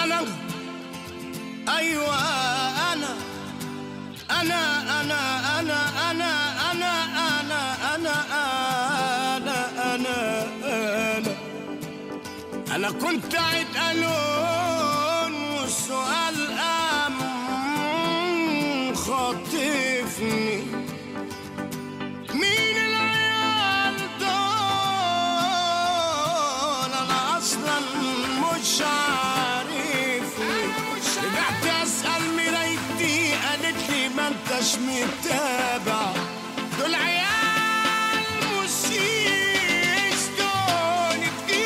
انا ايوه انا انا انا انا انا انا انا انا انا انا انا انا كنت عيد الون والسؤال قام خاطفني مين العيال دول انا اصلا مش عارفني رجعت اسال مرايتي قالت لي ما انتش متابع دول عيال مسيس دول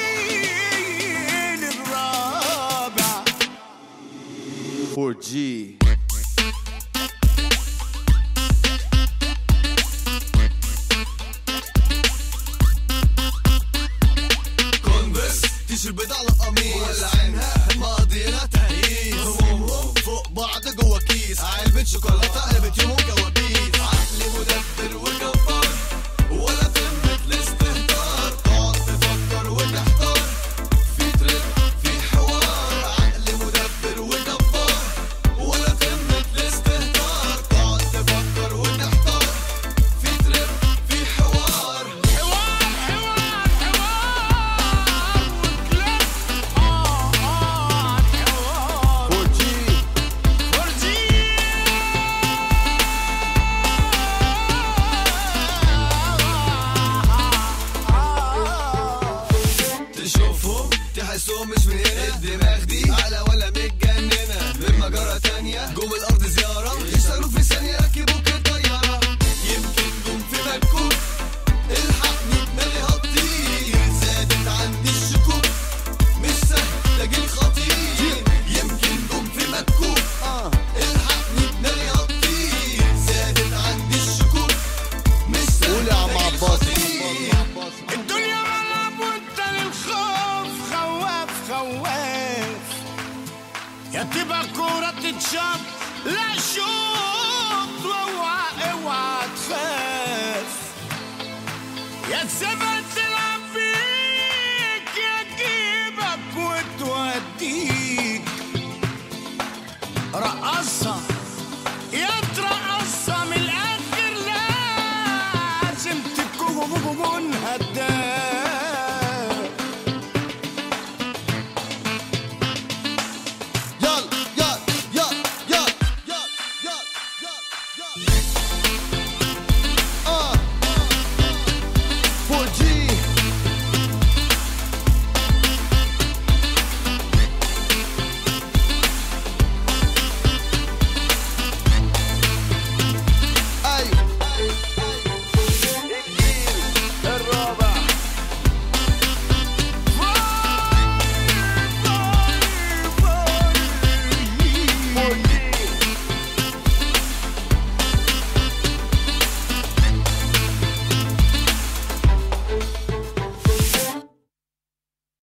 الجيل الرابع 4G كونفرس تيشيرت بيض على قميص ولعينها مقضينا تهييس همومهم فوق بعض جوا كيس علبة شوكولاتة قلبت يومهم كوابيس عقلي مدبر وجبار ولا تمت الاستهتار تقعد تفكر وتحتار في تريب في حوار عقلي مدبر وجبار ولا تمت الاستهتار تقعد تفكر وتحتار في تريب في حوار حوار حوار حوار وكلاب اه اه حوار 4G فرجي تشوفهم تحسهم مش من هنا الدماغ دي اعلى ولا متجننه غير مجره تانية جم الارض زياره يشتغلوا في ثانيه ركبوك الطياره يمكن جم في مكوك الحقني دماغي هتطير زادت عندي الشكوك مش سهل لاجل خطير يمكن جم في مكوك الحقني دماغي هتطير زادت عندي الشكوك مش سهل قول يا عم لاجل عباس. خطير. الدنيا ملعب وانت للخوف خواف خواف يا تبقى كورة تتشاط لا شوط واوعى اوعى تخاف يا تسيبها